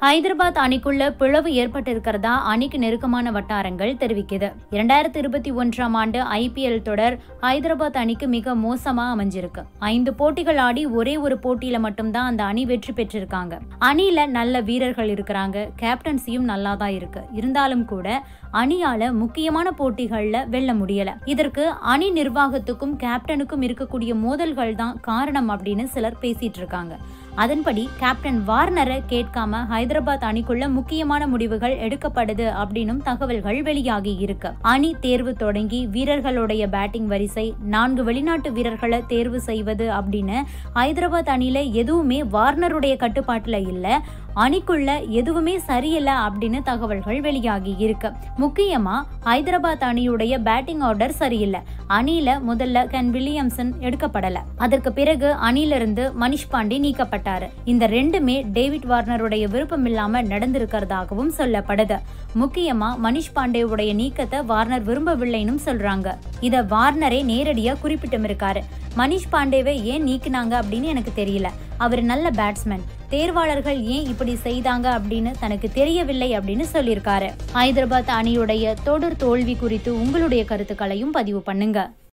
ஹைதராபாத் அணிக்குள்ள பிளவு ஏற்பட்டிருக்கிறதா அணிக்கு நெருக்கமான வட்டாரங்கள் தெரிவிக்குது இரண்டாயிரத்தி இருபத்தி ஒன்றாம் ஆண்டு ஐபிஎல் தொடர் ஹைதராபாத் அணிக்கு மிக மோசமா அமைஞ்சிருக்கு ஐந்து போட்டிகள் ஆடி ஒரே ஒரு போட்டியில மட்டும்தான் அந்த அணி வெற்றி பெற்றிருக்காங்க அணியில நல்ல வீரர்கள் இருக்கிறாங்க கேப்டன்சியும் நல்லா தான் இருக்கு இருந்தாலும் கூட அணியால முக்கியமான போட்டிகள்ல வெல்ல முடியல இதற்கு அணி நிர்வாகத்துக்கும் கேப்டனுக்கும் இருக்கக்கூடிய மோதல்கள் தான் காரணம் அப்படின்னு சிலர் பேசிட்டு இருக்காங்க அதன்படி கேப்டன் வார்னரை கேட்காம ஹைதராபாத் அணிக்குள்ள முக்கியமான முடிவுகள் எடுக்கப்படுது அப்படின்னும் தகவல்கள் வெளியாகி இருக்கு அணி தேர்வு தொடங்கி வீரர்களுடைய பேட்டிங் வரிசை நான்கு வெளிநாட்டு வீரர்களை தேர்வு செய்வது அப்படின்னு ஹைதராபாத் அணியில எதுவுமே வார்னருடைய கட்டுப்பாட்டுல இல்ல அணிக்குள்ள எதுவுமே சரியில்லை அப்படின்னு தகவல்கள் வெளியாகி இருக்கு முக்கியமா ஹைதராபாத் அணியுடைய பேட்டிங் ஆர்டர் சரியில்லை அணியில முதல்ல கென் வில்லியம்சன் எடுக்கப்படல அதற்கு பிறகு அணியிலிருந்து மனிஷ் பாண்டே நீக்கப்பட்டாரு இந்த ரெண்டுமே டேவிட் வார்னருடைய விருப்பம் இல்லாம நடந்திருக்கிறதாகவும் சொல்லப்படுது முக்கியமா மனிஷ் பாண்டேவுடைய நீக்கத்தை வார்னர் விரும்பவில்லைன்னு சொல்றாங்க இத வார்னரே நேரடியா குறிப்பிட்டும் இருக்காரு மனிஷ் பாண்டேவை ஏன் நீக்கினாங்க அப்படின்னு எனக்கு தெரியல அவர் நல்ல பேட்ஸ்மேன் தேர்வாளர்கள் ஏன் இப்படி செய்தாங்க அப்படின்னு தனக்கு தெரியவில்லை அப்படின்னு சொல்லியிருக்காரு ஹைதராபாத் அணியுடைய தொடர் தோல்வி குறித்து உங்களுடைய கருத்துக்களையும் பதிவு பண்ணுங்க